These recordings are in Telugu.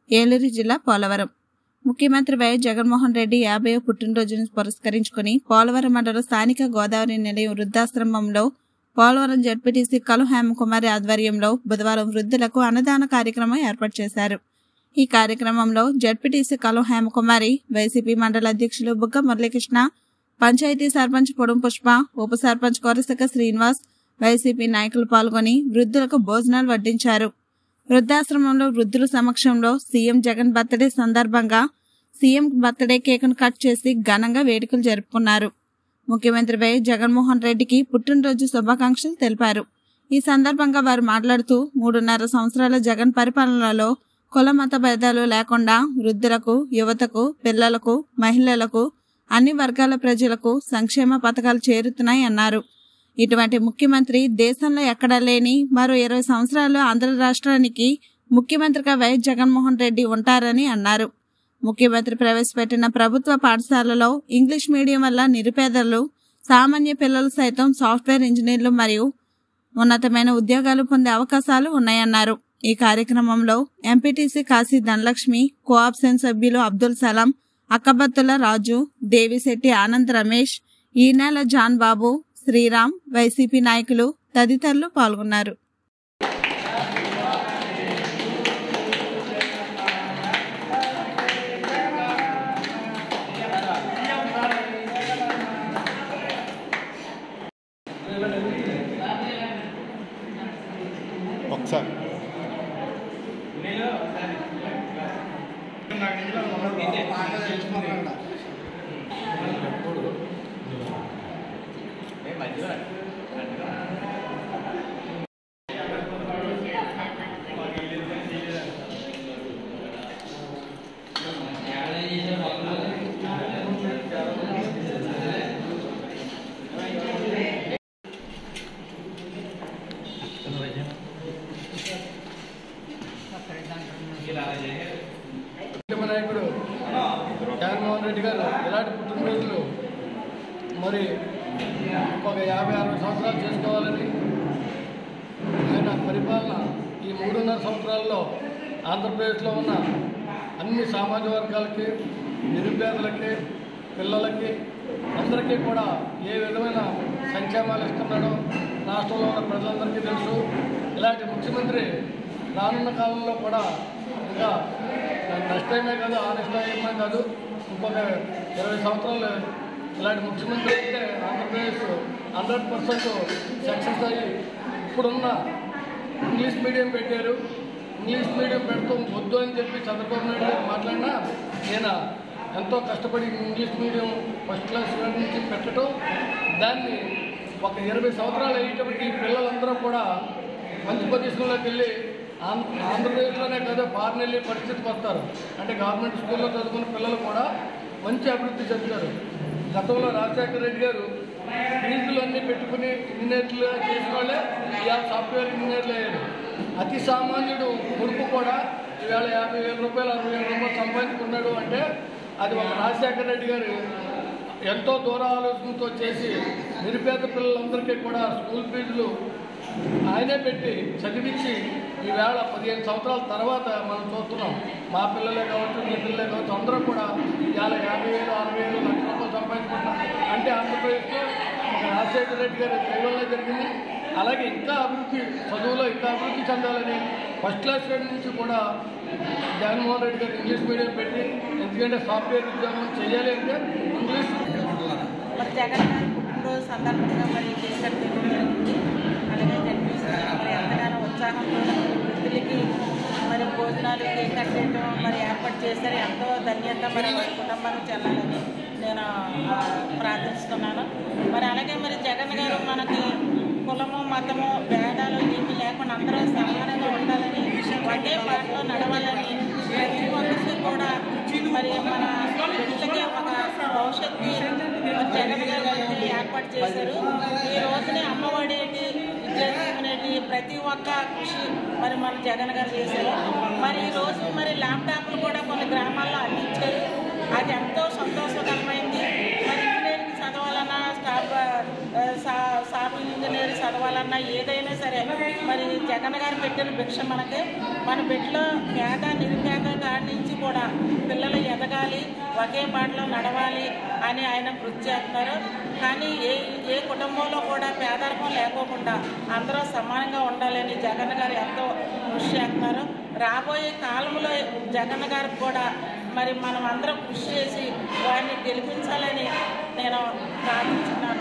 ఏలూరు జిల్లా పోలవరం ముఖ్యమంత్రి వైఎస్ జగన్మోహన్ రెడ్డి యాభైవ పుట్టినరోజును పురస్కరించుకుని పోలవరం మండలం స్థానిక గోదావరి నిలయం వృద్ధాశ్రమంలో పోలవరం జడ్పీటీసీ కలు హేమకుమారి ఆధ్వర్యంలో బుధవారం వృద్ధులకు అన్నదాన కార్యక్రమం ఏర్పాటు చేశారు ఈ కార్యక్రమంలో జడ్పీటీసీ కలు హేమకుమారి వైసీపీ మండల అధ్యక్షులు బుగ్గ మురళీకృష్ణ పంచాయతీ సర్పంచ్ పొడుం పుష్ప ఉప సర్పంచ్ కొరసక శ్రీనివాస్ వైసీపీ నాయకులు పాల్గొని వృద్ధులకు భోజనాలు వడ్డించారు వృద్ధాశ్రమంలో వృద్ధుల సమక్షంలో సీఎం జగన్ బర్త్డే సందర్భంగా సీఎం బర్త్డే కేకును కట్ చేసి ఘనంగా వేడుకలు జరుపుకున్నారు ముఖ్యమంత్రి వైఎస్ జగన్మోహన్ రెడ్డికి పుట్టినరోజు శుభాకాంక్షలు తెలిపారు ఈ సందర్భంగా వారు మాట్లాడుతూ మూడున్నర సంవత్సరాల జగన్ పరిపాలనలో కుల మత భేదాలు లేకుండా వృద్ధులకు యువతకు పిల్లలకు మహిళలకు అన్ని వర్గాల ప్రజలకు సంక్షేమ పథకాలు చేరుతున్నాయి అన్నారు ఇటువంటి ముఖ్యమంత్రి దేశంలో ఎక్కడా లేని మరో ఇరవై సంవత్సరాలు ఆంధ్ర రాష్ట్రానికి ముఖ్యమంత్రిగా వైఎస్ జగన్మోహన్ రెడ్డి ఉంటారని అన్నారు ముఖ్యమంత్రి ప్రవేశపెట్టిన ప్రభుత్వ పాఠశాలలో ఇంగ్లీష్ మీడియం వల్ల నిరుపేదలు సామాన్య పిల్లలు సైతం సాఫ్ట్వేర్ ఇంజనీర్లు మరియు ఉన్నతమైన ఉద్యోగాలు పొందే అవకాశాలు ఉన్నాయన్నారు ఈ కార్యక్రమంలో ఎంపీటీసీ కాశీ ధనలక్ష్మి కోఆప్షన్ సభ్యులు అబ్దుల్ సలాం అక్కబత్తుల రాజు దేవిశెట్టి ఆనంద్ రమేష్ ఈనాల జాన్ బాబు శ్రీరామ్ వైసీపీ నాయకులు తదితరులు పాల్గొన్నారు ఒకసారి ముఖ్యమ నాయకుడు జగన్మోహన్ రెడ్డి గారు ఇలాంటి పుట్టినరోజులు మరి ఒక యాభై అరవై సంవత్సరాలు చేసుకోవాలని ఆయన పరిపాలన ఈ మూడున్నర సంవత్సరాల్లో ఆంధ్రప్రదేశ్లో ఉన్న అన్ని సామాజిక వర్గాలకి నిరుపేదలకి పిల్లలకి అందరికీ కూడా ఏ విధమైన సంక్షేమాలు ఇస్తున్నాడో రాష్ట్రంలో ఉన్న ప్రజలందరికీ తెలుసు ఇలాంటి ముఖ్యమంత్రి రానున్న కాలంలో కూడా ఇంకా నెక్స్ట్ టైమే కాదు ఆ నెక్స్ట్ టైమే కాదు ఇంకొక ఇరవై సంవత్సరాలు ఇలాంటి ముఖ్యమంత్రి అయితే ఆంధ్రప్రదేశ్ హండ్రెడ్ పర్సెంట్ సక్సెస్ అయ్యి ఇప్పుడున్న ఇంగ్లీష్ మీడియం పెట్టారు ఇంగ్లీష్ మీడియం పెడతాం వద్దు అని చెప్పి చంద్రబాబు నాయుడు గారు మాట్లాడినా నేను ఎంతో కష్టపడి ఇంగ్లీష్ మీడియం ఫస్ట్ క్లాస్ నుంచి పెట్టడం దాన్ని ఒక ఇరవై సంవత్సరాలు అయ్యేటప్పటికి పిల్లలందరూ కూడా మంచి పొజిషన్లోకి వెళ్ళి ఆంధ్ర ఆంధ్రప్రదేశ్లోనే కాదు ఫారెన్ వెళ్ళే పరిస్థితికి వస్తారు అంటే గవర్నమెంట్ స్కూల్లో చదువుకున్న పిల్లలు కూడా మంచి అభివృద్ధి చెందుతారు గతంలో రాజశేఖర రెడ్డి గారు ఫీజులు అన్నీ పెట్టుకుని ఇంజనీర్లు చేసిన వాళ్ళే ఇవాళ సాఫ్ట్వేర్ ఇంజనీర్లు అయ్యారు అతి సామాన్యుడు కొడుకు కూడా ఈవేళ యాభై వేల రూపాయలు అరవై వేల రూపాయలు సంపాదించుకున్నాడు అంటే అది ఒక రాజశేఖర రెడ్డి గారు ఎంతో దూర ఆలోచనతో చేసి నిరుపేద పిల్లలందరికీ కూడా స్కూల్ ఫీజులు ఆయనే పెట్టి చదివించి ఈవేళ పదిహేను సంవత్సరాల తర్వాత మనం చూస్తున్నాం మా పిల్లలే కావచ్చు మీ పిల్లలే కావచ్చు అందరూ కూడా ఇవాళ యాభై వేలు అరవై వేలు లక్ష రూపాయలు సంపాదించుకుంటున్నాం అంటే ఆంధ్రప్రదేశ్లో ఒక రాజశేఖర రెడ్డి గారి దైవంలో జరిగింది అలాగే ఇంకా అభివృద్ధి చదువులో ఇంకా అభివృద్ధి చెందాలని ఫస్ట్ క్లాస్ గ్రేడ్ నుంచి కూడా జగన్మోహన్ రెడ్డి గారు ఇంగ్లీష్ మీడియం పెట్టి ఎందుకంటే సాఫ్ట్వేర్ ఉద్యోగం చేయాలి అంటే ఇంగ్లీష్ మరి జగన్ గారి పుట్టినరోజు సందర్భంగా మరి కేక్ కట్ చేయడం జరిగింది అలాగే జడ్పీసీ మరి ఎంతగానో ఉత్సాహంతో వృద్ధులకి మరి భోజనాలు కేక్ కట్ చేయడం మరి ఏర్పాటు చేశారు ఎంతో ధన్యత మరి వారి కుటుంబానికి చెల్లాలని నేను ఆ, ప్రార్థిస్తున్నాను మరి అలాగే మరి జగన్ గారు మనకి కులము మతము భేదాలు ఏమీ లేకుండా అందరూ సమానంగా ఉండాలని ఒకే పాటలో నడవాలని ప్రతి ఒక్కరికి కూడా మరి మన బిడ్డలకి ఒక భవిష్యత్తు మరి జగన్ గారు అయితే ఏర్పాటు చేశారు ఈ రోజుని అమ్మఒడి ఏంటి విద్యాదీవెన ఏంటి ప్రతి ఒక్క కృషి మరి మన జగన్ గారు చేశారు మరి ఈ రోజు మరి ల్యాప్టాప్లు కూడా కొన్ని గ్రామాల్లో అందించారు అది ఎంతో సంతోషకరమైంది మరి ఇంజనీరింగ్ చదవాలన్నా స్టాఫ్ ఆ, సా- సాఫ్ ఇంజనీరింగ్ ఇంజనీర్ చదవాలన్నా ఏదైనా సరే మరి జగన్ గారు పెట్టిన భిక్ష మనకి మన బిడ్డలో పేద నిరుపేద కాడి నుంచి కూడా పిల్లలు ఎదగాలి ఒకే బాటలో నడవాలి అని ఆయన కృషి చేస్తున్నారు కానీ ఏ ఏ కుటుంబంలో కూడా పేదరికం లేకోకుండా అందరూ సమానంగా ఉండాలని జగన్ గారు ఎంతో కృషి చేస్తున్నారు రాబోయే కాలంలో జగన్ గారికి కూడా మరి మనం అందరం కృషి చేసి వారిని గెలిపించాలని నేను ప్రార్థిస్తున్నాను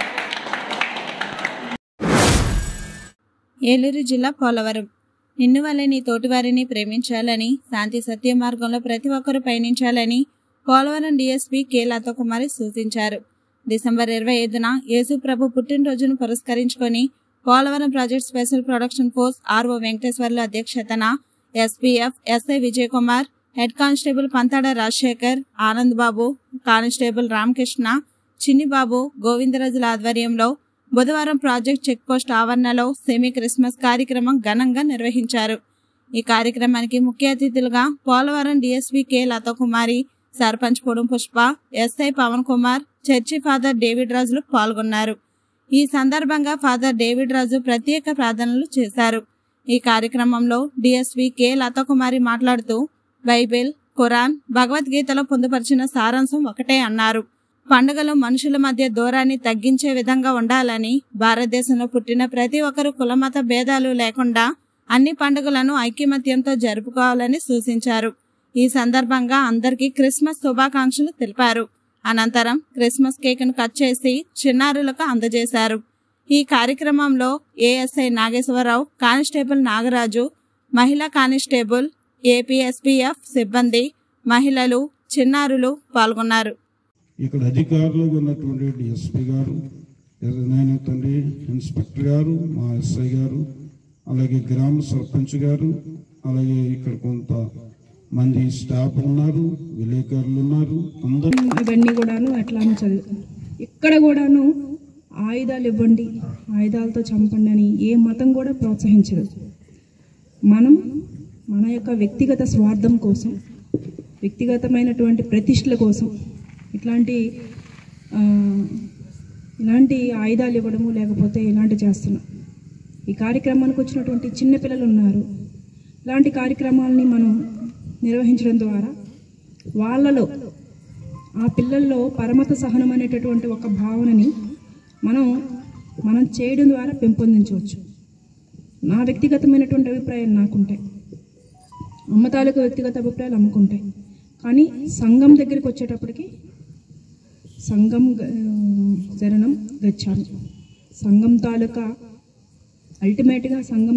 ఏలూరు జిల్లా పోలవరం నిన్ను వల్లే నీ తోటివారిని ప్రేమించాలని శాంతి సత్య మార్గంలో ప్రతి ఒక్కరూ పయనించాలని పోలవరం డీఎస్పీ కె లతకుమారి సూచించారు డిసెంబర్ ఇరవై ఐదున యేసు ప్రభు పుట్టినరోజును పురస్కరించుకొని Polavaram project special production force RO వెంకటేశ్వర్ల అధ్యక్షతన SPF SI Vijay Kumar head constable Pantada Rajasekhar Anand Babu constable Ramakrishna Chinnibabu గోవిందరాజుల ఆధ్వర్యంలో బుధవారం ప్రాజెక్ట్ చెక్పోస్ట్ ఆవరణలో సెమీ క్రిస్మస్ కార్యక్రమం ఘనంగా నిర్వహించారు ఈ కార్యక్రమానికి ముఖ్య అతిథులుగా Polavaram DSP K Lathakumari sarpanch Podum Pushpa SI Pavan Kumar church father David రాజులు పాల్గొన్నారు ఈ సందర్భంగా ఫాదర్ డేవిడ్ రాజు ప్రత్యేక ప్రార్థనలు చేశారు ఈ కార్యక్రమంలో డీఎస్పీ కె లతకుమారి మాట్లాడుతూ బైబిల్ ఖురాన్ భగవద్గీతలో పొందుపరిచిన సారాంశం ఒకటే అన్నారు పండుగలు మనుషుల మధ్య దూరాన్ని తగ్గించే విధంగా ఉండాలని భారతదేశంలో పుట్టిన ప్రతి ఒక్కరూ కులమత భేదాలు లేకుండా అన్ని పండుగలను ఐక్యమత్యంతో జరుపుకోవాలని సూచించారు ఈ సందర్భంగా అందరికీ క్రిస్మస్ శుభాకాంక్షలు తెలిపారు అనంతరం క్రిస్మస్ కేక్ను కట్ చేసి చిన్నారులకు అందజేశారు ఈ కార్యక్రమంలో ఏఎస్ఐ నాగేశ్వరరావు కానిస్టేబుల్ నాగరాజు మహిళా కానిస్టేబుల్ ఏపీఎస్పీఎఫ్ సిబ్బంది మహిళలు చిన్నారులు పాల్గొన్నారు ఇక్కడ అధికారులుగా ఉన్నటువంటి డిఎస్పి గారు నాయన తండ్రి ఇన్స్పెక్టర్ గారు మా ఎస్ఐ గారు అలాగే గ్రామ సర్పంచ్ గారు అలాగే ఇక్కడ కొంత మంది స్టాఫ్ ఉన్నారు విలేకరులు ఉన్నారు అందరూ ఇవన్నీ కూడాను ఎట్లా అని చదువు ఇక్కడ కూడాను ఆయుధాలు ఇవ్వండి ఆయుధాలతో చంపండి అని ఏ మతం కూడా ప్రోత్సహించదు మనం మన యొక్క వ్యక్తిగత స్వార్థం కోసం వ్యక్తిగతమైనటువంటి ప్రతిష్టల కోసం ఇట్లాంటి ఆ, ఇలాంటి ఆయుధాలు ఇవ్వడము లేకపోతే ఇలాంటి చేస్తున్నాం ఈ కార్యక్రమానికి వచ్చినటువంటి చిన్నపిల్లలు ఉన్నారు ఇలాంటి కార్యక్రమాలని మనం నిర్వహించడం ద్వారా వాళ్ళలో ఆ పిల్లల్లో పరమత సహనం అనేటటువంటి ఒక భావనని మనం మనం చేయడం ద్వారా పెంపొందించవచ్చు నా వ్యక్తిగతమైనటువంటి అభిప్రాయాలు నాకుంటాయి అమ్మ తాలూకు వ్యక్తిగత అభిప్రాయాలు అమ్ముకుంటాయి కానీ సంఘం దగ్గరికి వచ్చేటప్పటికి సంఘం గ- శరణం గచ్చాను సంఘం తాలూకా అల్టిమేట్గా సంఘం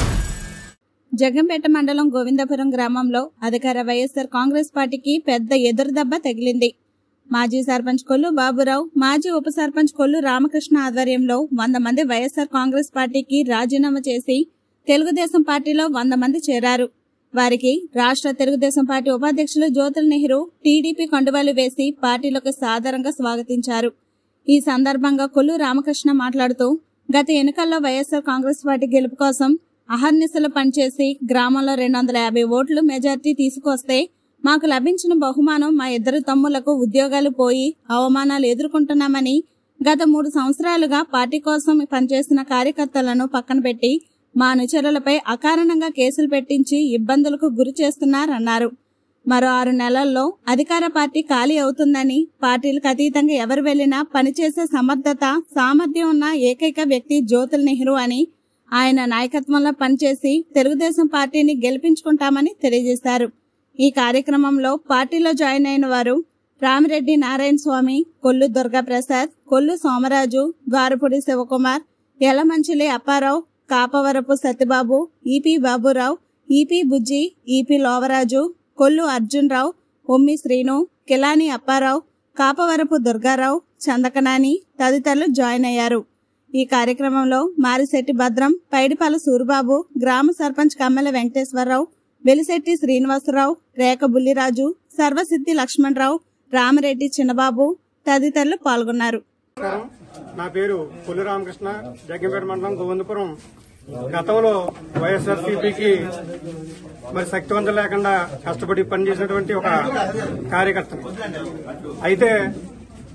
జగంపేట మండలం గోవిందపురం గ్రామంలో అధికార వైఎస్ఆర్ కాంగ్రెస్ పార్టీకి పెద్ద ఎదురుదెబ్బ తగిలింది మాజీ సర్పంచ్ కొల్లు బాబురావు మాజీ ఉప సర్పంచ్ కొల్లు రామకృష్ణ ఆధ్వర్యంలో వంద మంది వైఎస్ఆర్ కాంగ్రెస్ పార్టీకి రాజీనామా చేసి తెలుగుదేశం పార్టీలో వంద మంది చేరారు వారికి రాష్ట్ర తెలుగుదేశం పార్టీ ఉపాధ్యక్షులు జ్యోతుల్ నెహ్రూ టీడీపీ కండువాలు వేసి పార్టీలోకి సాదరంగా స్వాగతించారు ఈ సందర్భంగా కొల్లు రామకృష్ణ మాట్లాడుతూ గత ఎన్నికల్లో వైఎస్ఆర్ కాంగ్రెస్ పార్టీ గెలుపు కోసం అహర్నిశలు పనిచేసి గ్రామంలో రెండు వందల యాభై ఓట్లు మెజార్టీ తీసుకొస్తే మాకు లభించిన బహుమానం మా ఇద్దరు తమ్ములకు ఉద్యోగాలు పోయి అవమానాలు ఎదుర్కొంటున్నామని గత మూడు సంవత్సరాలుగా పార్టీ కోసం పనిచేసిన కార్యకర్తలను పక్కన పెట్టి మా అనుచరులపై అకారణంగా కేసులు పెట్టించి ఇబ్బందులకు గురి చేస్తున్నారన్నారు మరో ఆరు నెలల్లో అధికార పార్టీ ఖాళీ అవుతుందని పార్టీలకు అతీతంగా ఎవరు వెళ్లినా పనిచేసే సమర్థత సామర్థ్యం ఉన్న ఏకైక వ్యక్తి జ్యోతుల్ నెహ్రూ అని ఆయన నాయకత్వంలో పనిచేసి తెలుగుదేశం పార్టీని గెలిపించుకుంటామని తెలియజేశారు ఈ కార్యక్రమంలో పార్టీలో జాయిన్ అయిన వారు Ramireddy Narayana Swamy Kollu Durgaprasad Kollu Somaraju Dwarapudi Sivakumar Yalamanchili Apparao Kapavarapu Satyababu EP Baburao EP Bujji EP Lovaraju Kollu Arjunrao Ummi Srinu కిలాని Apparao కాపవరపు Durgarao చందకనాని తదితరులు జాయిన్ అయ్యారు ఈ కార్యక్రమంలో మారిశెట్టి భద్రం పైడిపాల సూరిబాబు గ్రామ సర్పంచ్ కమ్మెల వెంకటేశ్వరరావు వెలిశెట్టి శ్రీనివాసరావు రేఖ బుల్లిరాజు సర్వసిద్ధి లక్ష్మణరావు రామరెడ్డి చిన్నబాబు తదితరులు పాల్గొన్నారు నమస్కారం నా పేరు కొల్లు రామకృష్ణ జగ్గంపేట మండలం గోవిందపురం గతంలో వైఎస్ఆర్సీపీకి మరి శక్తివంతం లేకుండా కష్టపడి పనిచేసినటువంటి ఒక కార్యకర్త అయితే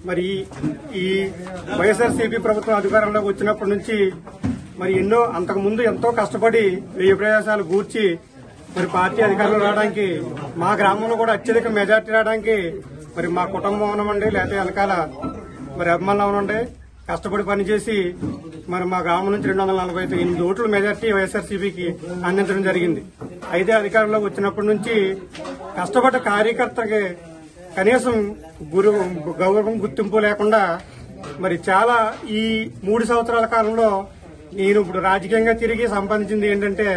మరి ఈ- ఈ వైఎస్ఆర్సీపీ ప్రభుత్వం అధికారంలోకి వచ్చినప్పటి నుంచి మరి ఎన్నో అంతకు ముందు ఎంతో కష్టపడి వెయ్యి ప్రయాసాలు గూర్చి మరి పార్టీ అధికారంలో రావడానికి మా గ్రామంలో కూడా అత్యధిక మెజార్టీ రావడానికి మరి మా కుటుంబం అవనండి లేకపోతే వెనకాల మరి అభిమానులు అవనండి కష్టపడి పనిచేసి మరి మా గ్రామం నుంచి రెండు వందల నలభై ఎనిమిది ఓట్ల మెజార్టీ వైఎస్ఆర్సీపీకి అందించడం జరిగింది అయితే అధికారంలోకి వచ్చినప్పటి నుంచి కష్టపడ్డ కార్యకర్తకి కనీసం గురు గౌరవం గుర్తింపు లేకుండా మరి చాలా ఈ మూడు సంవత్సరాల కాలంలో నేను ఇప్పుడు రాజకీయంగా తిరిగి సంపాదించింది ఏంటంటే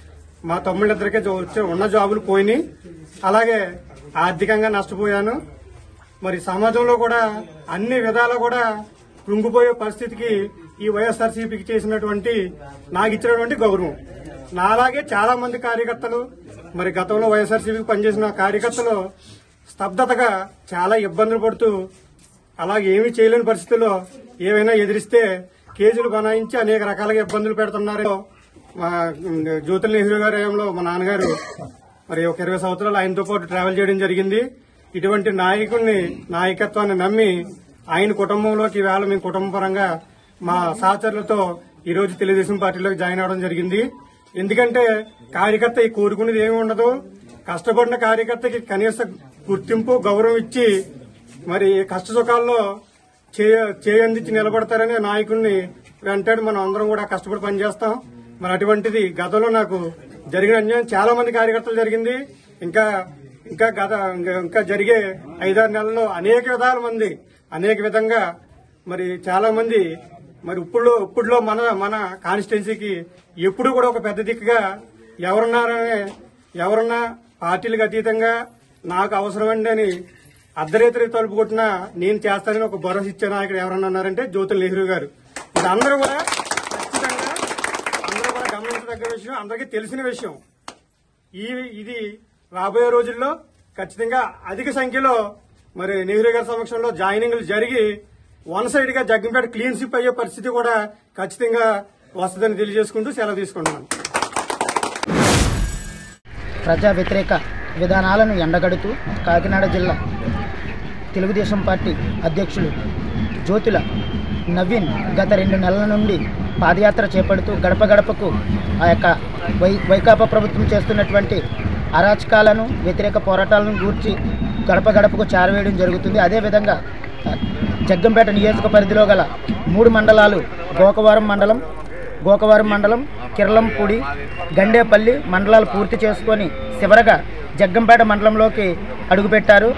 మా తమ్ముళ్ళిద్దరికీ జో- వచ్చే ఉన్న జాబులు పోయినాయి అలాగే ఆర్థికంగా నష్టపోయాను మరి సమాజంలో కూడా అన్ని విధాలా కూడా కృంగిపోయే పరిస్థితికి ఈ వైఎస్ఆర్సీపీకి చేసినటువంటి నాకు ఇచ్చినటువంటి గౌరవం నాలాగే చాలా మంది కార్యకర్తలు మరి గతంలో వైఎస్ఆర్సీపీకి పనిచేసిన కార్యకర్తలు స్తబ్దతగా చాలా ఇబ్బందులు పడుతూ అలాగే ఏమీ చేయలేని పరిస్థితుల్లో ఏమైనా ఎదిరిస్తే కేసులు బనాయించి అనేక రకాలుగా ఇబ్బందులు పెడుతున్నారు మా జ్యోతుల నెహ్రూ గారి హయాంలో మా నాన్నగారు మరి ఒక ఇరవై సంవత్సరాలు ఆయనతో పాటు ట్రావెల్ చేయడం జరిగింది ఇటువంటి నాయకుడిని నాయకత్వాన్ని నమ్మి ఆయన కుటుంబంలోకి వేళ మీ కుటుంబ పరంగా మా సహచరులతో ఈ రోజు తెలుగుదేశం పార్టీలోకి జాయిన్ అవడం జరిగింది ఎందుకంటే కార్యకర్త ఈ కోరుకునేది ఏమి ఉండదు కష్టపడిన కార్యకర్తకి కనీస గుర్తింపు గౌరవం ఇచ్చి మరి కష్ట సుఖాల్లో చేయ చేయందించి నిలబడతారనే నాయకుడిని వెంటాడి మనం అందరం కూడా కష్టపడి పనిచేస్తాం మరి అటువంటిది గతంలో నాకు జరిగిన అన్యాయం చాలా మంది కార్యకర్తలు జరిగింది ఇంకా ఇంకా గత ఇంకా- ఇంకా జరిగే ఐదారు నెలల్లో అనేక విధాల మంది అనేక విధంగా మరి చాలా మంది మరి ఇప్పుడు ఇప్పుడులో మన మన కాన్స్టిట్యున్సీకి ఎప్పుడు కూడా ఒక పెద్ద దిక్కుగా ఎవరున్నారనే ఎవరున్నా పార్టీలకు అతీతంగా నాకు అవసరమండి అని అర్ధరేతరి తలుపు కొట్టినా నేను చేస్తానని ఒక భరోసా ఇచ్చే నాయకుడు ఎవరన్నా ఉన్నారంటే జ్యోతుల నెహ్రూ గారు ఇది అందరూ కూడా ఖచ్చితంగా అందరూ కూడా గమనించదగ్గ విషయం అందరికీ తెలిసిన విషయం ఈ ఇది రాబోయే రోజుల్లో ఖచ్చితంగా అధిక సంఖ్యలో మరి నెహ్రూ గారి సమక్షంలో జాయినింగ్లు జరిగి వన్ సైడ్ గా జగ్గంపేట క్లీన్ షిప్ అయ్యే పరిస్థితి కూడా ఖచ్చితంగా వస్తుందని తెలియజేసుకుంటూ సెలవు తీసుకుంటున్నాను ప్రజా వ్యతిరేక విధానాలను ఎండగడుతూ కాకినాడ జిల్లా తెలుగుదేశం పార్టీ అధ్యక్షులు జ్యోతుల నవీన్ గత రెండు నెలల నుండి పాదయాత్ర చేపడుతూ గడప గడపకు ఆ యొక్క వై వైకాపా ప్రభుత్వం చేస్తున్నటువంటి అరాచకాలను వ్యతిరేక పోరాటాలను గూర్చి గడప గడపకు చేరవేయడం జరుగుతుంది అదేవిధంగా ఆ, జగ్గంపేట నియోజక పరిధిలో గల మూడు మండలాలు గోకవరం మండలం గోకవరం మండలం కిరళంపూడి గండేపల్లి మండలాలు పూర్తి చేసుకొని చివరగా జగ్గంపేట మండలంలోకి అడుగుపెట్టారు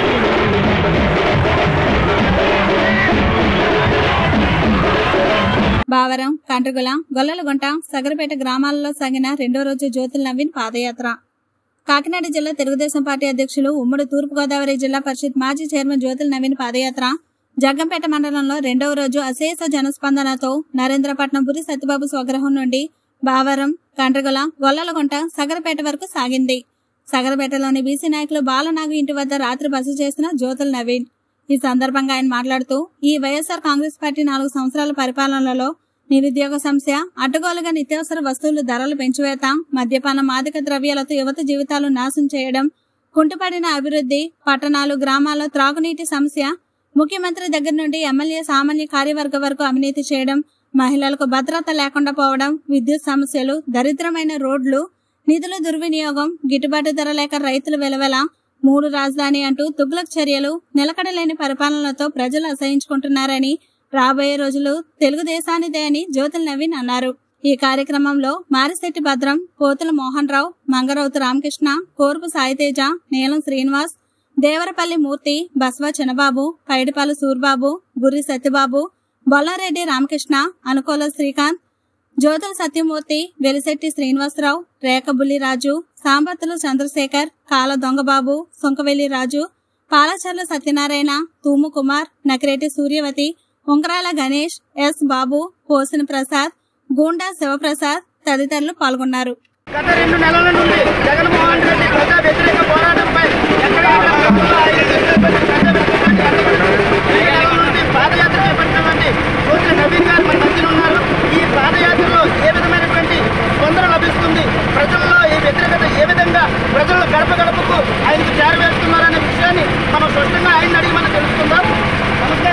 బావరం కంట్రగుల గొల్లలగుంట సగరపేట గ్రామాలలో సాగిన రెండో రోజు జ్యోతుల నవీన్ పాదయాత్ర కాకినాడ జిల్లా తెలుగుదేశం పార్టీ అధ్యక్షులు ఉమ్మడి తూర్పుగోదావరి జిల్లా పరిషత్ మాజీ చైర్మన్ జ్యోతుల నవీన్ పాదయాత్ర జగ్గంపేట మండలంలో రెండవ రోజు అశేష జనస్పందనతో నరేంద్రపట్నం పురి సత్యబాబు స్వగృహం నుండి బావరం కండ్రగుల గొల్లలగుంట సగరపేట వరకు సాగింది సగరపేటలోని బీసీ నాయకులు బాలనాగు ఇంటి వద్ద రాత్రి బస చేసిన జ్యోతుల నవీన్ ఈ సందర్భంగా ఆయన మాట్లాడుతూ ఈ వైఎస్ఆర్ కాంగ్రెస్ పార్టీ నాలుగు సంవత్సరాల పరిపాలనలో నిరుద్యోగ సమస్య అడ్డగోలుగా నిత్యావసర వస్తువుల ధరలు పెంచివేత మద్యపాన మాదక ద్రవ్యాలతో యువత జీవితాలు నాశనం చేయడం కుంటుపడిన అభివృద్ధి పట్టణాలు గ్రామాల్లో త్రాగునీటి సమస్య ముఖ్యమంత్రి దగ్గర నుండి ఎమ్మెల్యే సామాన్య కార్యవర్గ వరకు అవినీతి చేయడం మహిళలకు భద్రత లేకుండా పోవడం విద్యుత్ సమస్యలు దరిద్రమైన రోడ్లు నిధుల దుర్వినియోగం గిట్టుబాటు ధర లేక రైతులు వెలవెల మూడు రాజధాని అంటూ తుగ్లక్ చర్యలు నిలకడలేని పరిపాలనలతో ప్రజలు అసహించుకుంటున్నారని రాబోయే రోజులు తెలుగుదేశానిదే అని జ్యోతుల నవీన్ అన్నారు ఈ కార్యక్రమంలో మారిశెట్టి భద్రం పోతుల మోహన్ రావు మంగరౌతు రామకృష్ణ కోర్పు సాయితేజ నీలం శ్రీనివాస్ దేవరపల్లి మూర్తి బస్వ చినబాబు పైడిపాలు సూర్బాబు బుర్రి సత్యబాబు బొల్లారెడ్డి రామకృష్ణ అనుకోల శ్రీకాంత్ జ్యోతుల సత్యమూర్తి వెలిశెట్టి శ్రీనివాసరావు రేఖ బుల్లిరాజు సాంబత్తులు చంద్రశేఖర్ కాల దొంగబాబు సొంకవెల్లి రాజు పాలచర్ల సత్యనారాయణ తూము కుమార్ నకిరెడ్డి సూర్యవతి ఉంగరాల గణేష్ ఎస్ బాబు పోసిన ప్రసాద్ గూండా శివప్రసాద్ తదితరులు పాల్గొన్నారు గత రెండు నెలల నుండి జగన్మోహన్ రెడ్డి ప్రజా వ్యతిరేక పోరాటంపై ఎక్కడెక్కడ ప్రభుత్వ ఐదు ఈ నెలల నుండి పాదయాత్ర చేపట్టినటువంటి జ్యోతి నవీన్ గారు మన మధ్యన ఉన్నారు ఈ పాదయాత్రలో ఏ విధమైనటువంటి స్పందన లభిస్తుంది ప్రజల్లో ఈ వ్యతిరేకత ఏ విధంగా ప్రజలు గడప గడపకు ఆయనకు చేరవేస్తున్నారనే విషయాన్ని మనం స్పష్టంగా ఆయన అడిగి మనం తెలుసుకుందాం నమస్కారం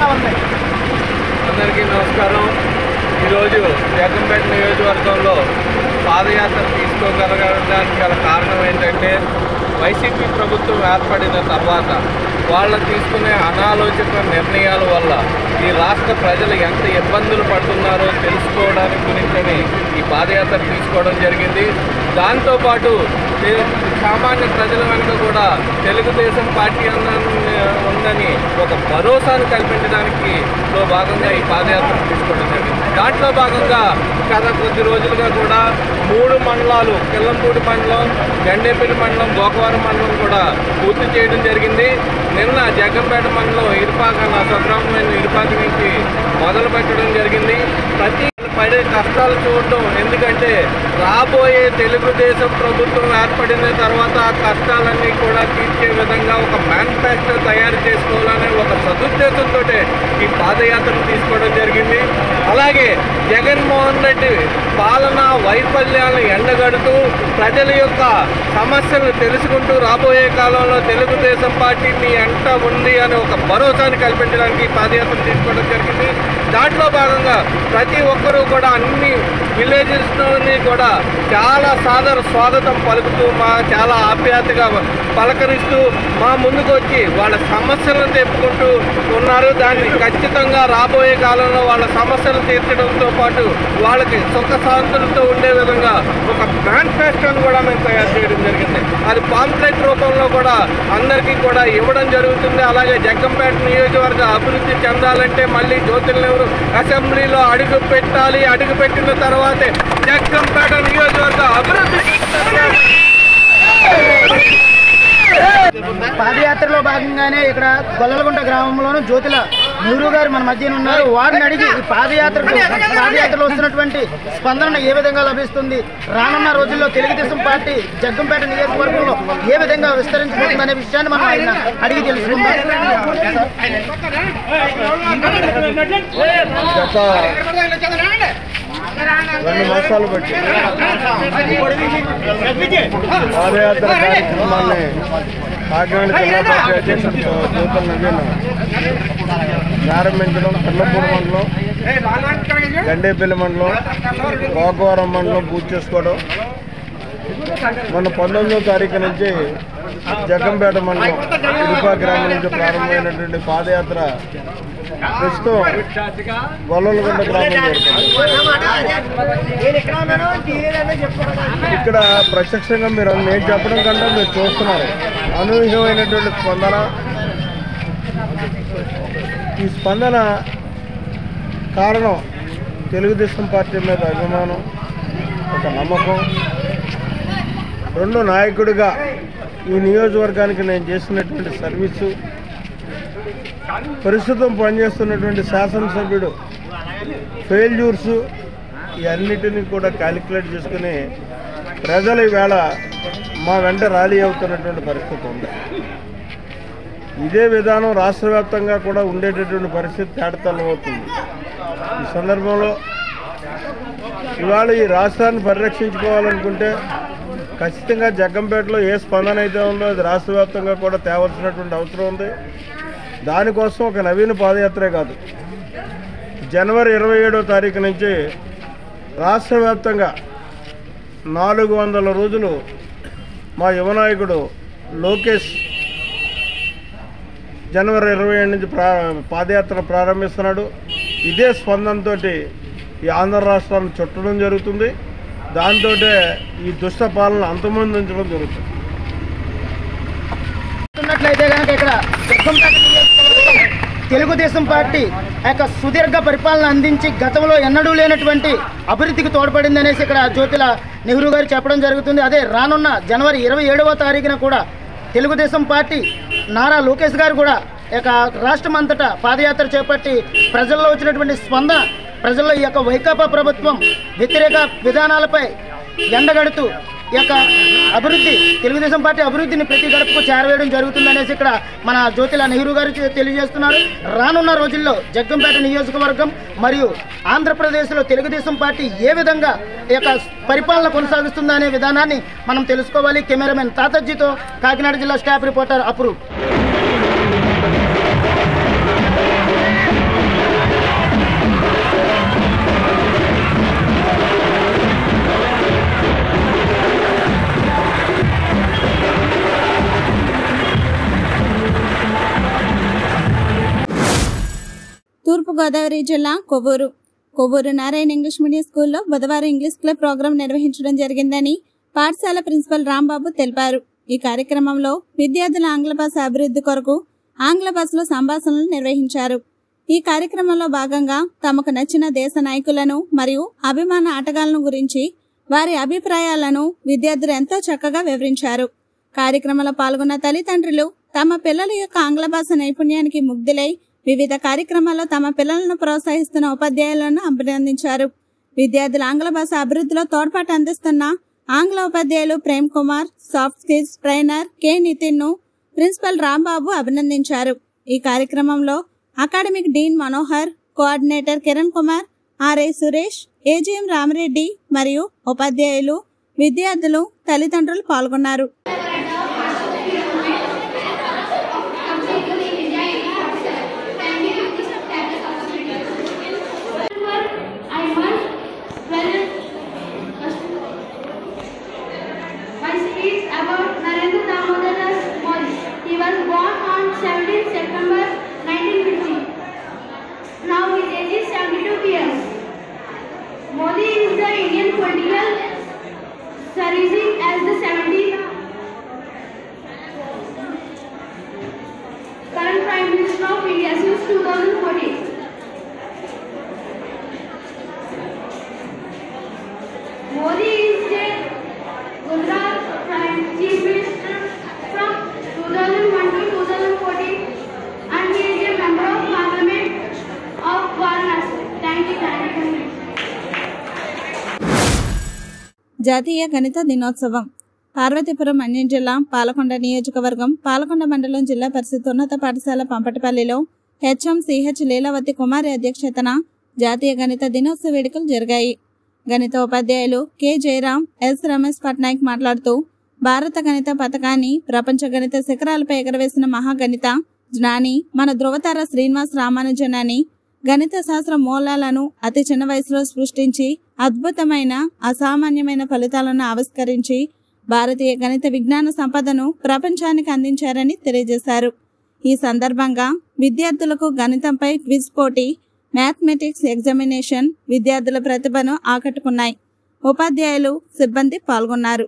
ఎలా ఉంది అందరికీ నమస్కారం ఈరోజు జగంపేట నియోజకవర్గంలో పాదయాత్ర తీసుకోగలగడానికి గల కారణం ఏంటంటే వైసీపీ ప్రభుత్వం ఏర్పడిన తర్వాత వాళ్ళు తీసుకునే అనాలోచిత నిర్ణయాల వల్ల ఈ రాష్ట్ర ప్రజలు ఎంత ఇబ్బందులు పడుతున్నారో తెలుసుకోవడానికి గురించని ఈ పాదయాత్ర తీసుకోవడం జరిగింది దాంతోపాటు తె- సామాన్య ప్రజల వెనుక కూడా తెలుగుదేశం పార్టీ అన్న ఉందని ఒక భరోసాను కల్పించడానికి లో భాగంగా ఈ పాదయాత్ర తీసుకోవడం జరిగింది దాంట్లో భాగంగా గత కొద్ది రోజులుగా కూడా మూడు మండలాలు కిల్లంపూడి మండలం గండేపల్లి మండలం గోకవరం మండలం కూడా పూర్తి చేయడం జరిగింది నిన్న జగ్గంపేట మండలం ఇరుపాక నా స్వగ్రామమైన ఇరుపాక నుంచి మొదలు పెట్టడం జరిగింది ప్రతి పడే కష్టాలు చూడడం ఎందుకంటే రాబోయే తెలుగుదేశం ప్రభుత్వం ఏర్పడిన తర్వాత ఆ కష్టాలన్నీ కూడా తీర్చే విధంగా ఒక మేనిఫెస్టో తయారు చేసుకోవాలనే ఒక సదుద్దేశంతో ఈ పాదయాత్రను తీసుకోవడం జరిగింది అలాగే జగన్మోహన్ రెడ్డి పాలన వైఫల్యాలను ఎండగడుతూ ప్రజల యొక్క సమస్యలను తెలుసుకుంటూ రాబోయే కాలంలో తెలుగుదేశం పార్టీ మీ ఎంట ఉంది అనే ఒక భరోసాని కల్పించడానికి ఈ పాదయాత్ర తీసుకోవడం జరిగింది దాంట్లో భాగంగా ప్రతి ఒక్కరూ కూడా అన్ని విలేజెస్లోని కూడా చాలా సాదర స్వాగతం పలుకుతూ మా చాలా ఆప్యాయతగా పలకరిస్తూ మా ముందుకు వచ్చి వాళ్ళ సమస్యలను తెప్పుకుంటూ ఉన్నారు దాన్ని ఖచ్చితంగా రాబోయే కాలంలో వాళ్ళ సమస్యలు తీర్చడంతో పాటు వాళ్ళకి సుఖ శాంతులతో ఉండే విధంగా ఒక మేనిఫెస్టోని కూడా మేము తయారు చేయడం జరిగింది అది పాంప్లెట్ రూపంలో కూడా అందరికీ కూడా ఇవ్వడం జరుగుతుంది అలాగే జగ్గంపేట నియోజకవర్గ అభివృద్ధి చెందాలంటే మళ్ళీ జ్యోతుల నెహ్రూ అసెంబ్లీలో అడుగు పెట్టాలి అడుగు పెట్టిన తర్వాతే జగ్గంపేట నియోజకవర్గ అభివృద్ధి పాదయాత్రలో భాగంగానే ఇక్కడ గొల్లలగుంట గ్రామంలోను జ్యోతుల నెహ్రూ గారు మన మధ్యన ఉన్నారు వారిని అడిగి ఈ పాదయాత్రకు పాదయాత్రలో వస్తున్నటువంటి స్పందన ఏ విధంగా లభిస్తుంది రానున్న రోజుల్లో తెలుగుదేశం పార్టీ జగ్గంపేట నియోజకవర్గంలో ఏ విధంగా విస్తరించబోతుంది అనే విషయాన్ని మనం ఆయన అడిగి తెలుసుకుందాం రెండు మాసాలు బట్టి పాదయాత్ర కార్యక్రమాన్ని కాకినాడ జిల్లా పార్టీ అధ్యక్షుడు జ్యోతుల నవీన్ ప్రారంభించడం పిల్లపూడి మండలం గండేపల్లి మండలం గోకవరం మండలం పూర్తి చేసుకోవడం మొన్న పంతొమ్మిదో తారీఖు నుంచి జగ్గంపేట మండలం ఇరుపా గ్రామం నుంచి ప్రారంభమైనటువంటి పాదయాత్ర ప్రస్తుతం గొల్లలగొండ గ్రామం చేరుకుంది ఇక్కడ ప్రత్యక్షంగా మీరు నేను చెప్పడం కంటే మీరు చూస్తున్నారు అనూహ్యమైనటువంటి స్పందన ఈ స్పందన కారణం తెలుగుదేశం పార్టీ మీద అభిమానం ఒక నమ్మకం రెండు నాయకుడిగా ఈ నియోజకవర్గానికి నేను చేసినటువంటి సర్వీసు ప్రస్తుతం పనిచేస్తున్నటువంటి శాసనసభ్యుడు ఫెయిల్యూర్స్ ఇవన్నిటిని కూడా క్యాలిక్యులేట్ చేసుకుని ప్రజలు ఈవేళ మా వెంట ర్యాలీ అవుతున్నటువంటి పరిస్థితి ఉంది ఇదే విధానం రాష్ట్ర వ్యాప్తంగా కూడా ఉండేటటువంటి పరిస్థితి తేటతల్లం అవుతుంది ఈ సందర్భంలో ఇవాళ ఈ రాష్ట్రాన్ని పరిరక్షించుకోవాలనుకుంటే ఖచ్చితంగా జగ్గంపేటలో ఏ స్పందన అయితే ఉందో అది రాష్ట్ర వ్యాప్తంగా కూడా తేవాల్సినటువంటి అవసరం ఉంది దానికోసం ఒక నవీన పాదయాత్రే కాదు జనవరి ఇరవై ఏడో తారీఖు నుంచి రాష్ట్ర వ్యాప్తంగా నాలుగు వందల రోజులు మా యువ నాయకుడు లోకేష్ జనవరి ఇరవై ఏడు నుంచి ప్రా పాదయాత్ర ప్రారంభిస్తున్నాడు ఇదే స్పందనతో ఈ ఆంధ్ర రాష్ట్రాన్ని చుట్టడం జరుగుతుంది దాంతో ఈ దుష్ట పాలన అంతమొందించడం జరుగుతుంది చూస్తున్నట్లయితే కనుక ఇక్కడ జగ్గంపేట నియోజకవర్గం తెలుగుదేశం పార్టీ ఆ యొక్క సుదీర్ఘ పరిపాలన అందించి గతంలో ఎన్నడూ లేనటువంటి అభివృద్ధికి తోడ్పడింది అనేసి ఇక్కడ జ్యోతిల నెహ్రూ గారు చెప్పడం జరుగుతుంది అదే రానున్న జనవరి ఇరవై ఏడవ తారీఖున కూడా తెలుగుదేశం పార్టీ నారా లోకేష్ గారు కూడా ఈ యొక్క రాష్ట్రం అంతటా పాదయాత్ర చేపట్టి ప్రజల్లో వచ్చినటువంటి స్పందన ప్రజల్లో ఈ యొక్క వైకాపా ప్రభుత్వం వ్యతిరేక విధానాలపై ఎండగడుతూ ఈ యొక్క అభివృద్ధి తెలుగుదేశం పార్టీ అభివృద్ధిని ప్రతి గడపకు చేరవేయడం జరుగుతుందనేసి ఇక్కడ మన జ్యోతిల నెహ్రూ గారు చె- తెలియజేస్తున్నారు రానున్న రోజుల్లో జగ్గంపేట నియోజకవర్గం మరియు ఆంధ్రప్రదేశ్లో తెలుగుదేశం పార్టీ ఏ విధంగా ఈ యొక్క పరిపాలన కొనసాగిస్తుందా అనే విధానాన్ని మనం తెలుసుకోవాలి కెమెరామెన్ తాతజ్జీతో కాకినాడ జిల్లా స్టాఫ్ రిపోర్టర్ అప్రూవ్ గోదావరి జిల్లా కొవ్వూరు కొవ్వూరు నారాయణ ఇంగ్లీష్ మీడియం స్కూల్లో బుధవారం ఇంగ్లీష్ క్లబ్ ప్రోగ్రాం నిర్వహించడం జరిగిందని పాఠశాల ప్రిన్సిపల్ రాంబాబు తెలిపారు ఈ కార్యక్రమంలో విద్యార్థుల ఆంగ్ల భాష అభివృద్ధి కొరకు ఆంగ్ల భాషలో సంభాషణలు నిర్వహించారు ఈ కార్యక్రమంలో భాగంగా తమకు నచ్చిన దేశ నాయకులను మరియు అభిమాన ఆటగాళ్లను గురించి వారి అభిప్రాయాలను విద్యార్థులు ఎంతో చక్కగా వివరించారు కార్యక్రమంలో పాల్గొన్న తల్లిదండ్రులు తమ పిల్లల యొక్క ఆంగ్ల భాష నైపుణ్యానికి ముగ్ధులై వివిధ కార్యక్రమాల్లో తమ పిల్లలను ప్రోత్సహిస్తున్న ఉపాధ్యాయులను అభినందించారు విద్యార్థుల ఆంగ్ల భాష అభివృద్ధిలో తోడ్పాటు అందిస్తున్న ఆంగ్ల ఉపాధ్యాయులు Prem Kumar soft skills trainer K Nitin ను ప్రిన్సిపల్ రాంబాబు అభినందించారు ఈ కార్యక్రమంలో academic dean Manohar coordinator Kiran Kumar RI Suresh AGM Ramareddy మరియు ఉపాధ్యాయులు విద్యార్థులు తల్లిదండ్రులు పాల్గొన్నారు I must present my speech about Narendra Damodar Das Modi. He was born on 17 September 1950. Now his age is 72 years. Modi is the Indian political servicing as the 17th current Prime Minister of India since 2014. Modi is the Gujarat Prime Chief Minister from 2001 to 2014 and he is a member of Parliament of Varanasi. Thank you, thank you. జాతీయ గణిత దినోత్సవం పార్వతీపురం అన్యం జిల్లా పాలకొండ నియోజకవర్గం పాలకొండ మండలం జిల్లా పరిషత్ ఉన్నత పాఠశాల పంపటిపల్లిలో హెచ్ఎం సిహెచ్ లీలావతి కుమారి అధ్యక్షతన జాతీయ గణిత దినోత్సవ వేడుకలు జరిగాయి గణిత ఉపాధ్యాయులు కె జయరాం ఎస్ రమేష్ పట్నాయక్ మాట్లాడుతూ భారత గణిత పథకాన్ని ప్రపంచ గణిత శిఖరాలపై ఎగరవేసిన మహాగణిత జ్ఞాని మన ధృవతార శ్రీనివాస్ రామానుజన్ అని గణిత శాస్త్ర మూలాలను అతి చిన్న వయసులో సృష్టించి అద్భుతమైన అసామాన్యమైన ఫలితాలను ఆవిష్కరించి భారతీయ గణిత విజ్ఞాన సంపదను ప్రపంచానికి అందించారని తెలియజేశారు ఈ సందర్భంగా విద్యార్థులకు గణితంపై క్విజ్ పోటీ మ్యాథమెటిక్స్ ఎగ్జామినేషన్ విద్యార్థుల ప్రతిభను ఆకట్టుకున్నాయి ఉపాధ్యాయులు సిబ్బంది పాల్గొన్నారు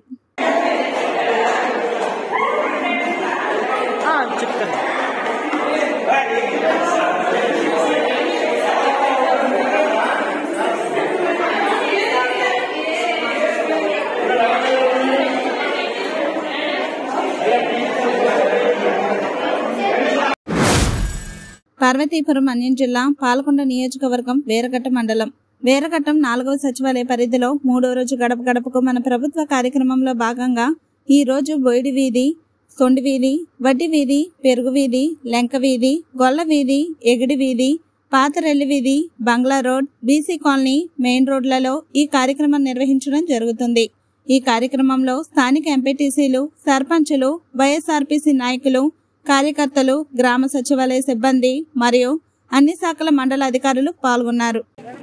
పార్వతీపురం అన్యం జిల్లా పాలకొండ నియోజకవర్గం వేరగట్ట మండలం వేరగట్టం నాలుగవ సచివాలయ పరిధిలో మూడో రోజు గడప గడపకు మన ప్రభుత్వ కార్యక్రమంలో భాగంగా ఈ రోజు బొయిడి వీధి సొండి వీధి వడ్డి వీధి పెరుగు వీధి లెంక వీధి గొల్ల వీధి ఎగిడి వీధి పాతరెల్లి వీధి Bangla road BC colony main రోడ్లలో ఈ కార్యక్రమం నిర్వహించడం జరుగుతుంది ఈ కార్యక్రమంలో స్థానిక ఎంపీటీసీలు సర్పంచులు వైఎస్ఆర్పీసీ నాయకులు కార్యకర్తలు గ్రామ సచివాలయ సిబ్బంది మరియు అన్ని శాఖల మండల అధికారులు పాల్గొన్నారు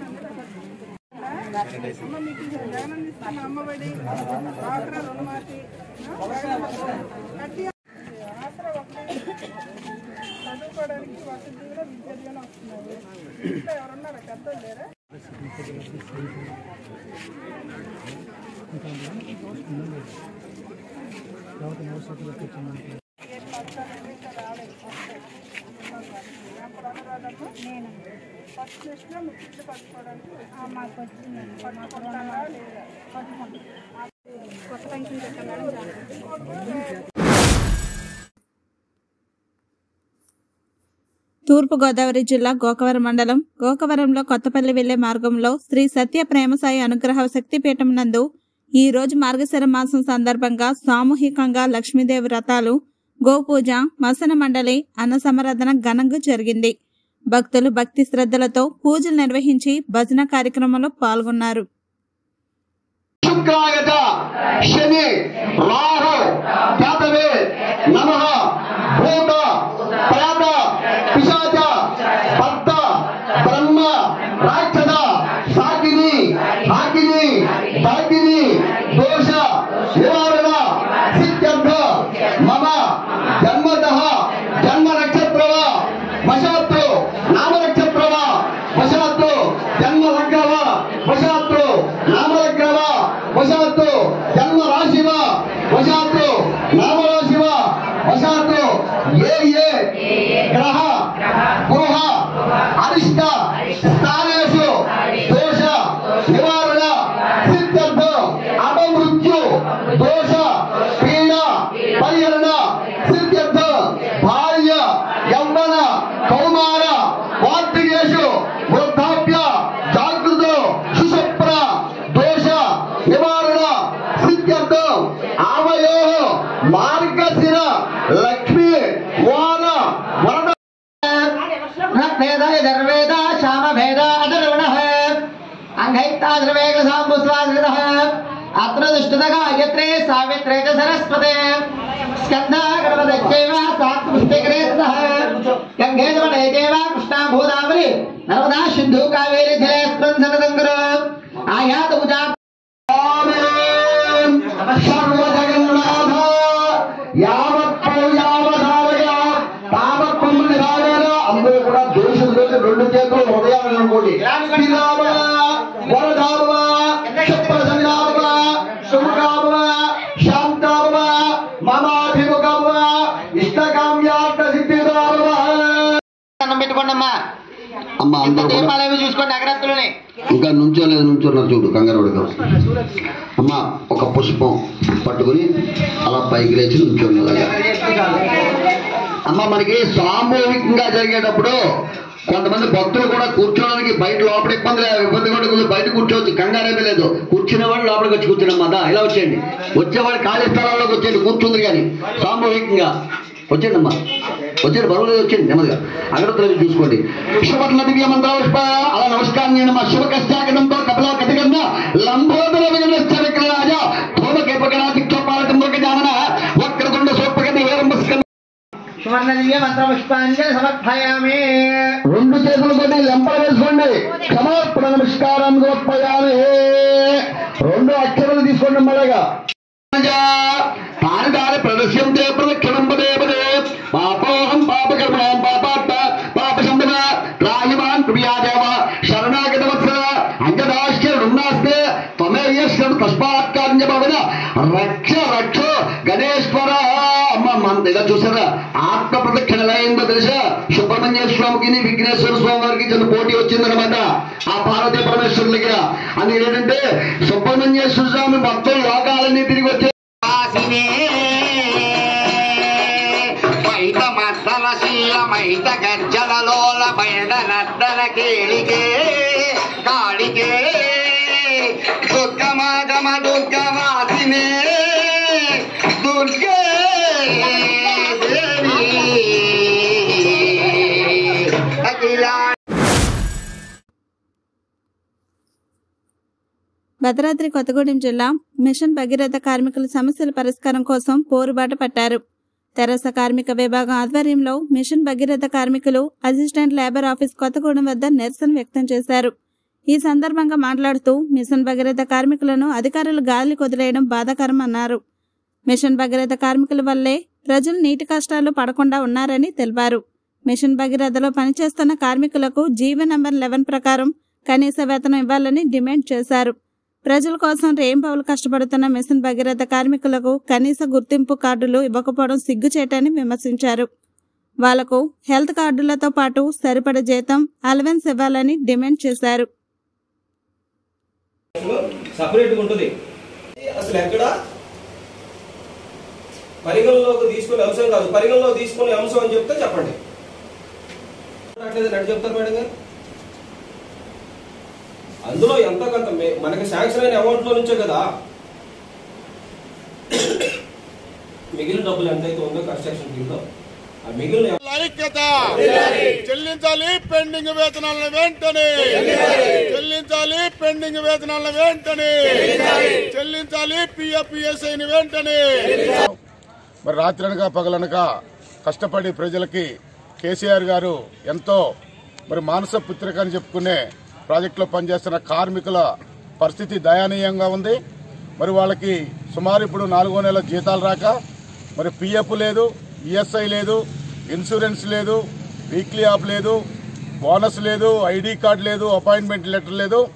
తూర్పు గోదావరి జిల్లా గోకవరం మండలం గోకవరంలో కొత్తపల్లి వెళ్లే మార్గంలో శ్రీ సత్య ప్రేమసాయి అనుగ్రహ శక్తిపీఠం నందు ఈ రోజు మార్గశిర మాసం సందర్భంగా సామూహికంగా లక్ష్మీదేవి వ్రతాలు గోపూజ మసన మండలి అన్న సమరాధన ఘనంగా జరిగింది భక్తులు భక్తి శ్రద్ధలతో పూజలు నిర్వహించి భజన కార్యక్రమంలో పాల్గొన్నారు శుక్రాయత శని రాహు కేతవే నమ భూత ప్రేత పిశాచ భక్త బ్రహ్మ రాక్షస సాకిని ఆకిని దాకిని దోష నివారణ సిద్ధ్యర్థ మమ జన్మత జన్మ నక్షత్రవ వశాత్తు నామ నక్షత్రవ లగ్నవ వశాత్తు నామలగ్నవ వశాత్తు జన్మ రాశివ వశాత్తు నామరాశివ వశాత్తు ఏ ఏ గ్రహ గృహ అరిష్ట స్థానేషు దోష నివారణ సిద్ధార్థ అపమృత్యు దోష పీడ పరిహరణ సిద్ధార్థ భార్య యవ్వన కౌమార వార్తికేషు వృద్ధాప్య జాగృత సుషప్ర దోష నివారణ సిద్ధార్థ ఆవయో మార్గశిర లక్ష్మీ వాన వరద వేదాయ దర్వేద శ్యామ భేద అధర్వణ అంగైతాద్రవేగ సాంబుస్వాదృత అత్ర దుష్టదగా యత్రే సావిత్రే చ సరస్వతే స్కంద గణపతైవ సాత్ పుష్పకరే తతః గంగే జమనే దేవ కృష్ణా భూదావరి నర్మదా సింధు కావేరి జలేస్త్రం సనదంగర ఆయాత ఉజా సర్వజగన్నాథ యావత్పౌ యావధారయ తావత్పము నిరాజన అందరూ కూడా దేశంలోకి రెండు చేతులు హృదయాలు అనుకోండి శ్రీరామ వరదామ శుభ్రసంగామ శుభకామ శాంతామ మమాభిముఖమ ఇష్టకామ్యార్థ సిద్ధిదామ అన్నం పెట్టుకోండమ్మా అమ్మ అందరూ కూడా దీపాలు అవి చూసుకోండి అగ్రత్తులని ఇంకా నుంచోలేదు నుంచున్నారు చూడు కంగారు పడదు అమ్మ ఒక పుష్పం పట్టుకుని అలా పైకి లేచి నుంచోండి అలాగా అమ్మ మనకి సామూహికంగా జరిగేటప్పుడు కొంతమంది భక్తులు కూడా కూర్చోడానికి బయట లోపల ఇబ్బంది లేదు ఇబ్బంది కూడా కొంచెం బయట కూర్చోవచ్చు కంగారేమీ లేదు కూర్చునే వాళ్ళు లోపలికి వచ్చి కూర్చున్నాం అదా ఇలా వచ్చేయండి వచ్చేవాళ్ళు ఖాళీ స్థలాల్లోకి వచ్చేయండి కూర్చుంది కానీ సామూహికంగా వచ్చేయండి అమ్మా వచ్చేయండి బరువు లేదు వచ్చేయండి నెమ్మదిగా అగ్రతలు చూసుకోండి శుభట్ల దివ్య మంత్రపుష్ప అలా నమస్కారం చేయండి మా శుభ కష్టాగతంతో కపిలా కటిగంధ లంబోదర విజయ రాజ ధూమ కేపకరా దిక్షోపాలకం జానన వక్రతుండ సోపగతి హేరంబస్కంద సువర్ణ దివ్య మంత్ర పుష్పాంజలి సమర్పయామి రెండు చేతులతోటి లెంపలు వేసుకోండి క్షమార్పణ నమస్కారం గొప్పయామి రెండు అక్షరాలు తీసుకోండి మళ్ళగా తాని దాని ప్రదర్శం చే ప్రదక్షిణం పదే పదే పాపోహం పాపకర్మణం పాపాత్మ పాప సంభవ రాహిమాన్ ప్రియాదేవ శరణాగత వత్సర అంజదాశ్య రుణాస్తే త్వమేయశ్వరు తస్మాత్కార్య భవన రక్ష రక్ష గణేశ్వర అమ్మ మన ఇలా చూసారా ఆత్మ ప్రదక్షిణ ఎలా అయిందో తెలుసా సుబ్రహ్మణ్య స్వామికి విఘ్నేశ్వర స్వామి వారికి చిన్న పోటీ వచ్చిందనమాట ఆ పార్వతీ పరమేశ్వరుల దగ్గర అది ఏంటంటే సుబ్రహ్మణ్యేశ్వర స్వామి మొత్తం లోకాలన్నీ తిరిగి వచ్చే వైత మద్దల శీలమైత గజ్జలలోల బయట నద్దల కేళికే కాళికే దుర్గమాగమ దుర్గవాసినే దుర్గే దేవి అఖిలా భద్రాద్రి కొత్తగూడెం జిల్లా మిషన్ భగీరథ కార్మికుల సమస్యల పరిష్కారం కోసం పోరుబాట పట్టారు తెరస కార్మిక విభాగం ఆధ్వర్యంలో మిషన్ భగీరథ కార్మికులు అసిస్టెంట్ లేబర్ ఆఫీస్ కొత్తగూడెం వద్ద నిరసన వ్యక్తం చేశారు ఈ సందర్భంగా మాట్లాడుతూ మిషన్ భగీరథ కార్మికులను అధికారులు గాలి కొదిలేయడం బాధాకరం అన్నారు మిషన్ భగీరథ కార్మికుల వల్లే ప్రజలు నీటి కష్టాలు పడకుండా ఉన్నారని తెలిపారు మిషన్ భగీరథలో పనిచేస్తున్న కార్మికులకు జీవో నంబర్ లెవెన్ ప్రకారం కనీస వేతనం ఇవ్వాలని డిమాండ్ చేశారు ప్రజల కోసం రేంపవులు కష్టపడుతున్న మిషన్ భగీరథ కార్మికులకు కనీస గుర్తింపు కార్డులు ఇవ్వకపోవడం సిగ్గుచేటని విమర్శించారు వాళ్లకు హెల్త్ కార్డులతో పాటు సరిపడ జీతం అలవెన్స్ ఇవ్వాలని డిమాండ్ చేశారు సపరేట్గా ఉంటుంది అసలు ఎక్కడ పరిగణలోకి తీసుకునే అంశం కాదు పరిగణలో తీసుకునే అంశం అని చెప్తే చెప్పండి రావట్లేదు నడు చెప్తారు మేడం గారు అందులో ఎంత కొంత మే- మనకి శాంక్షన్ అయిన అమౌంట్ లో నుంచే కదా మిగిలిన డబ్బులు ఎంతైతే ఉందో కన్స్ట్రక్షన్ ఫీల్డ్ ఆ మిగిలిన ఐక్యత చెల్లించాలి పెండింగ్ వేతనాలను వెంటనే చెల్లించాలి పెండింగ్ వేతనాలను వెంటనే చెల్లించాలి పిఎఫ్పిఎస్ఐని వెంటనే మరి రాత్రనక పగలనక కష్టపడి ప్రజలకి కేసీఆర్ గారు ఎంతో మరి మానస పుత్రిక అని చెప్పుకునే ప్రాజెక్టులో పనిచేస్తున్న కార్మికుల పరిస్థితి దయనీయంగా ఉంది మరి వాళ్ళకి సుమారు ఇప్పుడు నాలుగో నెల జీతాలు రాక మరి పిఎఫ్ లేదు ఈఎస్ఐ లేదు ఇన్సూరెన్స్ లేదు వీక్లీ ఆఫ్ లేదు బోనస్ లేదు ఐడి కార్డ్ లేదు అపాయింట్మెంట్ లెటర్ లేదు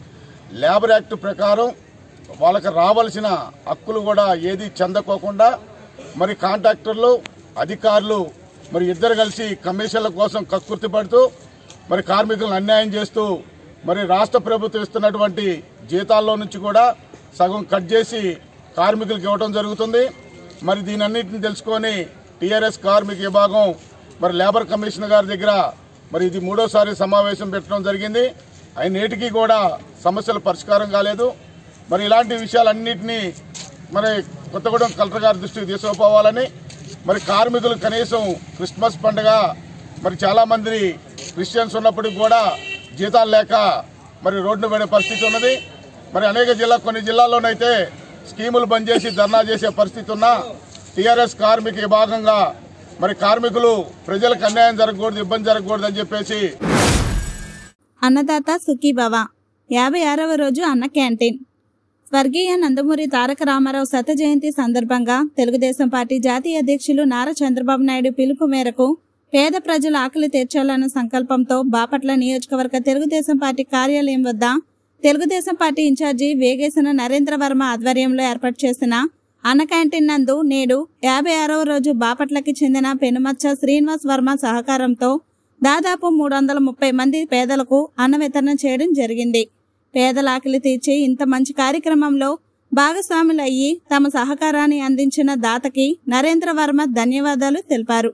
లేబర్ యాక్ట్ ప్రకారం వాళ్ళకి రావాల్సిన హక్కులు కూడా ఏది చెందకోకుండా మరి కాంట్రాక్టర్లు అధికారులు మరి ఇద్దరు కలిసి కమిషన్ల కోసం కక్కుర్తి పడుతూ మరి కార్మికులను అన్యాయం చేస్తూ మరి రాష్ట్ర ప్రభుత్వం ఇస్తున్నటువంటి జీతాల్లో నుంచి కూడా సగం కట్ చేసి కార్మికులకు ఇవ్వడం జరుగుతుంది మరి దీని అన్నింటిని తెలుసుకొని టీఆర్ఎస్ కార్మిక విభాగం మరి లేబర్ కమిషనర్ గారి దగ్గర మరి ఇది మూడోసారి సమావేశం పెట్టడం జరిగింది ఆయన నేటికి కూడా సమస్యల పరిష్కారం కాలేదు మరి ఇలాంటి విషయాలన్నింటినీ మరి కొత్తగూడెం కలెక్టర్ గారి దృష్టికి తీసుకుపోవాలని మరి కార్మికులు కనీసం క్రిస్మస్ పండుగ మరి చాలామంది క్రిస్టియన్స్ ఉన్నప్పటికీ కూడా జీతాలు లేక మరి రోడ్డు పడే పరిస్థితి ఉన్నది మరి అనేక జిల్లా కొన్ని జిల్లాల్లోనైతే స్కీములు బంద్ చేసి ధర్నా చేసే పరిస్థితి ఉన్నా టీఆర్ఎస్ కార్మిక విభాగంగా మరి కార్మికులు ప్రజలకు అన్యాయం జరగకూడదు ఇబ్బంది జరగకూడదు అని చెప్పేసి అన్నదాత సుఖీభవ యాభై ఆరవ రోజు అన్న క్యాంటీన్ స్వర్గీయ నందమూరి తారక రామారావు శత జయంతి సందర్భంగా తెలుగుదేశం పార్టీ జాతీయ అధ్యక్షులు నారా చంద్రబాబు నాయుడు పిలుపు మేరకు పేద ప్రజల ఆకలి తీర్చాలన్న సంకల్పంతో బాపట్ల నియోజకవర్గ తెలుగుదేశం పార్టీ కార్యాలయం వద్ద తెలుగుదేశం పార్టీ ఇన్ఛార్జి వేగేసిన నరేంద్ర వర్మ ఆధ్వర్యంలో ఏర్పాటు చేసిన అన్న క్యాంటీన్ నందు నేడు యాభై ఆరవ రోజు బాపట్లకి చెందిన పెనుమచ్చ శ్రీనివాస్ వర్మ సహకారంతో దాదాపు మూడు వందల ముప్పై మంది పేదలకు అన్న వితరణ చేయడం జరిగింది పేదల ఆకలి తీర్చి ఇంత మంచి కార్యక్రమంలో భాగస్వాములు అయ్యి తమ సహకారాన్ని అందించిన దాతకి నరేంద్ర వర్మ ధన్యవాదాలు తెలిపారు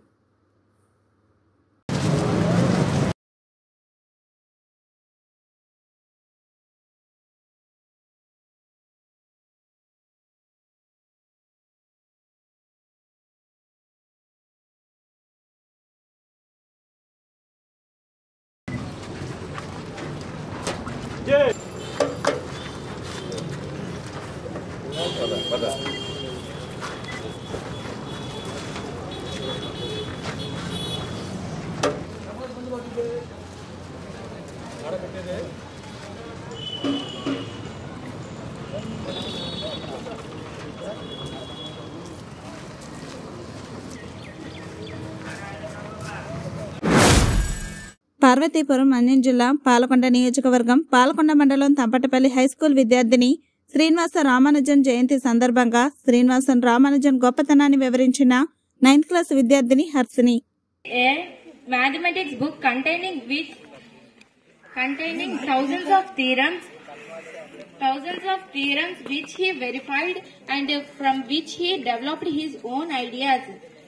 పార్వతీపురం అన్యం జిల్లా పాలకొండ నియోజకవర్గం పాలకొండ మండలం తంపటపల్లి హైస్కూల్ విద్యార్థిని శ్రీనివాస రామానుజన్ జయంతి సందర్భంగా శ్రీనివాసన్ రామానుజన్ గొప్పతనాన్ని వివరించిన నైన్త్ క్లాస్ విద్యార్థిని Harshini a mathematics book containing which containing thousands of theorems thousands of theorems which he verified and uh, from which he developed his own ideas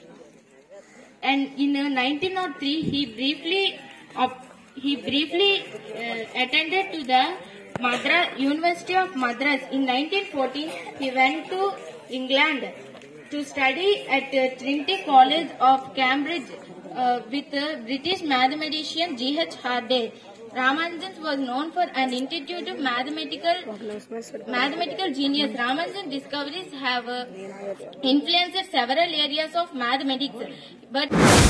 and in uh, 1903 he briefly op- he briefly uh, attended to the Madras University of Madras in 1914 he went to England to study at uh, Trinity College of Cambridge uh, with uh, British mathematician G.H. Harday. Ramanujan was known for an intuitive mathematical mathematical genius. Ramanujan's discoveries have uh, influenced several areas of mathematics, but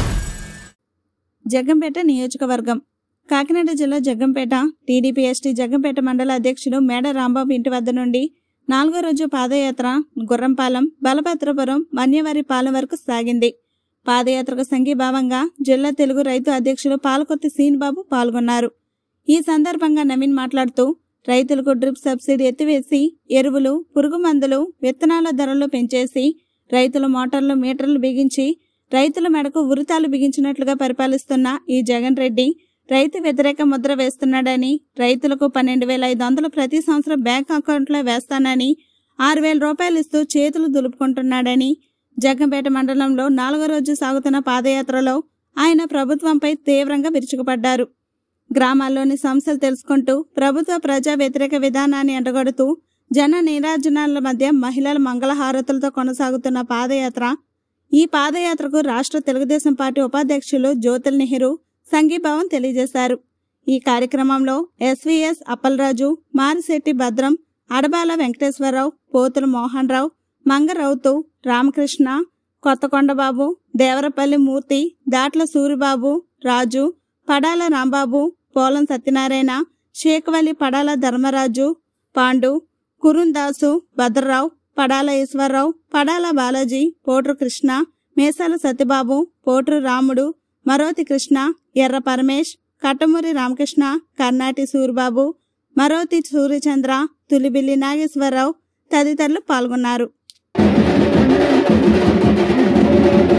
Jaggampeta నియోజకవర్గం కాకినాడ జిల్లా జగ్గంపేట టీడీపీ ఎస్టీ జగ్గంపేట మండల అధ్యక్షుడు మేడ రాంబాబు ఇంటి వద్ద నుండి నాలుగో రోజు పాదయాత్ర గుర్రంపాలెం బలభద్రపురం మన్యవారిపాలెం వరకు సాగింది పాదయాత్రకు సంఘీభావంగా జిల్లా తెలుగు రైతు అధ్యక్షులు పాలకొత్తి సీన్బాబు పాల్గొన్నారు ఈ సందర్భంగా నవీన్ మాట్లాడుతూ రైతులకు డ్రిప్ సబ్సిడీ ఎత్తివేసి ఎరువులు పురుగు మందులు విత్తనాల ధరలు పెంచేసి రైతుల మోటార్లు మీటర్లు బిగించి రైతుల మెడకు ఉరితాలు బిగించినట్లుగా పరిపాలిస్తున్న ఈ జగన్ రెడ్డి రైతు వ్యతిరేక ముద్ర వేస్తున్నాడని రైతులకు పన్నెండు వేల ఐదు వందలు ప్రతి సంవత్సరం బ్యాంక్ అకౌంట్లో వేస్తానని ఆరు వేల రూపాయలు ఇస్తూ చేతులు దులుపుకుంటున్నాడని జగ్గంపేట మండలంలో నాలుగో రోజు సాగుతున్న పాదయాత్రలో ఆయన ప్రభుత్వంపై తీవ్రంగా విరుచుకుపడ్డారు గ్రామాల్లోని సమస్యలు తెలుసుకుంటూ ప్రభుత్వ ప్రజా వ్యతిరేక విధానాన్ని ఎండగొడుతూ జన నీరాజనాల మధ్య మహిళల మంగళహారతులతో కొనసాగుతున్న పాదయాత్ర ఈ పాదయాత్రకు రాష్ట్ర తెలుగుదేశం పార్టీ ఉపాధ్యక్షులు జ్యోతుల్ నెహ్రూ సంఘీభావం తెలియజేశారు ఈ కార్యక్రమంలో ఎస్వీఎస్ అప్పలరాజు మారిశెట్టి భద్రం అడబాల వెంకటేశ్వరరావు పోతుల మోహన్ రావు మంగరౌతు రామకృష్ణ కొత్తకొండబాబు దేవరపల్లి మూర్తి దాట్ల సూరిబాబు రాజు పడాల రాంబాబు పోలం సత్యనారాయణ షేక్వలి పడాల ధర్మరాజు పాండు కురుందాసు భద్రరావు పడాల ఈశ్వరరావు పడాల బాలాజీ పోట్రు కృష్ణ మేసాల సత్యబాబు పోట్రు రాముడు మరోతి కృష్ణ ఎర్ర పరమేష్ కట్టమూరి రామకృష్ణ కర్ణాటి సూరిబాబు మరోతి సూర్యచంద్ర తులిబిల్లి నాగేశ్వరరావు తదితరులు పాల్గొన్నారు